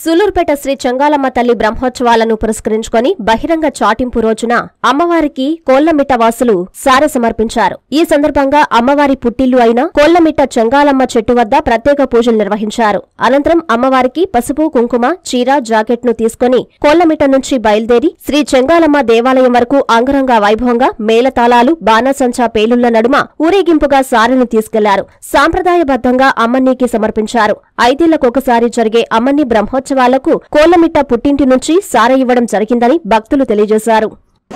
సులూర్పేట శ్రీ చెంగాలమ్మ తల్లి బ్రహ్మోత్సవాలను పురస్కరించుకొని బహిరంగ చాటింపు రోజున అమ్మవారికి కోళ్లమిట్ట వాసులు సారె సమర్పించారు ఈ సందర్భంగా అమ్మవారి పుట్టిల్లు అయిన కోళ్లమిట్ట చెంగాలమ్మ చెట్టు వద్ద ప్రత్యేక పూజలు నిర్వహించారు అనంతరం అమ్మవారికి పసుపు కుంకుమ చీర జాకెట్ ను తీసుకుని కోళ్లమిట్ట నుంచి బయలుదేరి శ్రీ చెంగాలమ్మ దేవాలయం వరకు అంగరంగ వైభవంగా మేళతాళాలు బాణసంచా పేలుళ్ల నడుమ ఊరేగింపుగా సారెను తీసుకెళ్లారు సాంప్రదాయబద్ధంగా అమ్మన్నీకి సమర్పించారు ఐదేళ్లకొకసారి జరిగే అమ్మన్ని బ్రహ్మోత్సవాలకు కోళ్లమిట్ట పుట్టింటి నుంచి సార ఇవ్వడం జరిగిందని భక్తులు తెలియజేశారు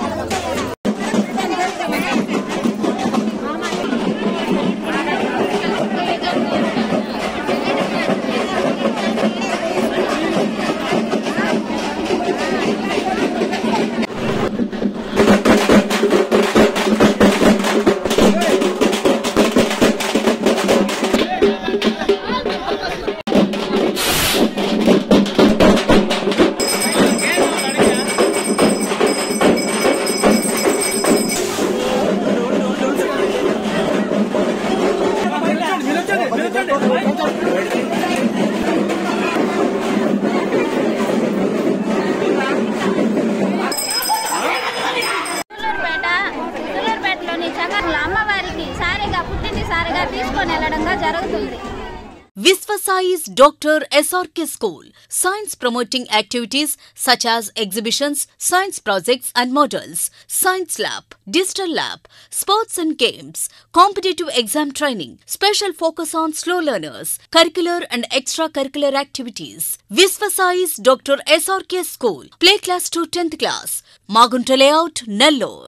సులూరుపేట సులూరుపేటలోని చంగర్ల అమ్మవారికి సారిగా పుట్టింటి సారిగా తీసుకొని వెళ్ళడంగా జరుగుతుంది Visvasai's Dr. SRK School. Science promoting activities such as exhibitions, science projects and models, science lab, digital lab, sports and games, competitive exam training, special focus on slow learners, curricular and extracurricular activities. Visvasai's Dr. SRK School. Play class to 10th class. Magunta layout, Nellore.